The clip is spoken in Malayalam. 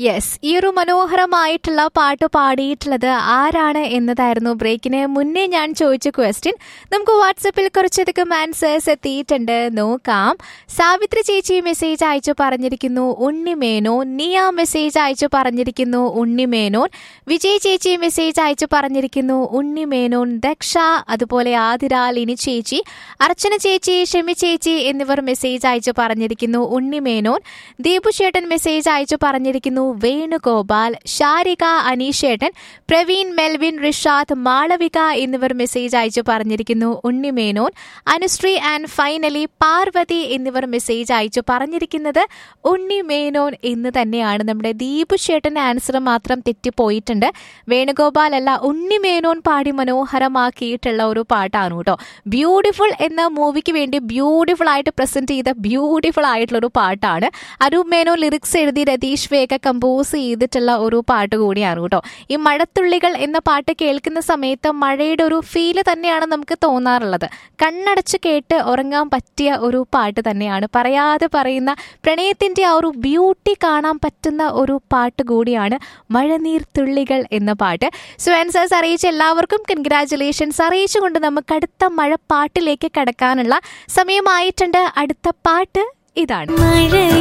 യെസ് ഈ ഒരു മനോഹരമായിട്ടുള്ള പാട്ട് പാടിയിട്ടുള്ളത് ആരാണ് എന്നതായിരുന്നു ബ്രേക്കിന് മുന്നേ ഞാൻ ചോദിച്ച ക്വസ്റ്റ്യൻ നമുക്ക് വാട്സപ്പിൽ കുറച്ചധികം ആൻസേഴ്സ് എത്തിയിട്ടുണ്ട് നോക്കാം സാവിത്രി ചേച്ചി മെസ്സേജ് അയച്ചു പറഞ്ഞിരിക്കുന്നു ഉണ്ണിമേനോൻ നിയ മെസ്സേജ് അയച്ചു പറഞ്ഞിരിക്കുന്നു ഉണ്ണിമേനോൻ വിജയ് ചേച്ചി മെസ്സേജ് അയച്ചു പറഞ്ഞിരിക്കുന്നു ഉണ്ണിമേനോൻ ദക്ഷ അതുപോലെ ആതിര ലിനി ചേച്ചി അർച്ചന ചേച്ചി ഷെമി ചേച്ചി എന്നിവർ മെസ്സേജ് അയച്ചു പറഞ്ഞിരിക്കുന്നു ഉണ്ണിമേനോൻ ദീപു ചേട്ടൻ മെസ്സേജ് അയച്ചു പറഞ്ഞിരിക്കുന്നു വേണുഗോപാൽ ഷാരിക അനീഷേട്ടൻ പ്രവീൺ മെൽവിൻ റിഷാദ് മാളവിക എന്നിവർ മെസ്സേജ് അയച്ചു പറഞ്ഞിരിക്കുന്നു ഉണ്ണിമേനോൻ അനുശ്രീ ആൻഡ് ഫൈനലി പാർവതി എന്നിവർ മെസ്സേജ് അയച്ചു പറഞ്ഞിരിക്കുന്നത് ഉണ്ണിമേനോൻ എന്ന് തന്നെയാണ് നമ്മുടെ ദീപു ചേട്ടൻ ആൻസർ മാത്രം തെറ്റിപ്പോയിട്ടുണ്ട് വേണുഗോപാൽ അല്ല ഉണ്ണിമേനോൻ പാടി മനോഹരമാക്കിയിട്ടുള്ള ഒരു പാട്ടാണ് കേട്ടോ ബ്യൂട്ടിഫുൾ എന്ന മൂവിക്ക് വേണ്ടി ബ്യൂട്ടിഫുൾ ആയിട്ട് പ്രസന്റ് ചെയ്ത ബ്യൂട്ടിഫുൾ ആയിട്ടുള്ള ഒരു പാട്ടാണ് അരൂപ് മേനോൻ ലിറിക്സ് എഴുതി രതീഷ് വേഗ കമ്പോസ് ചെയ്തിട്ടുള്ള ഒരു പാട്ട് കൂടിയാണ് കേട്ടോ ഈ മഴത്തുള്ളികൾ എന്ന പാട്ട് കേൾക്കുന്ന സമയത്ത് മഴയുടെ ഒരു ഫീല് തന്നെയാണ് നമുക്ക് തോന്നാറുള്ളത് കണ്ണടച്ച് കേട്ട് ഉറങ്ങാൻ പറ്റിയ ഒരു പാട്ട് തന്നെയാണ് പറയാതെ പറയുന്ന പ്രണയത്തിന്റെ ആ ഒരു ബ്യൂട്ടി കാണാൻ പറ്റുന്ന ഒരു പാട്ട് കൂടിയാണ് മഴനീർ തുള്ളികൾ എന്ന പാട്ട് സോ ആൻസേഴ്സ് അറിയിച്ച എല്ലാവർക്കും കൺഗ്രാറ്റുലേഷൻസ് അറിയിച്ചുകൊണ്ട് നമുക്ക് അടുത്ത മഴ പാട്ടിലേക്ക് കടക്കാനുള്ള സമയമായിട്ടുണ്ട് അടുത്ത പാട്ട് ഇതാണ് മഴ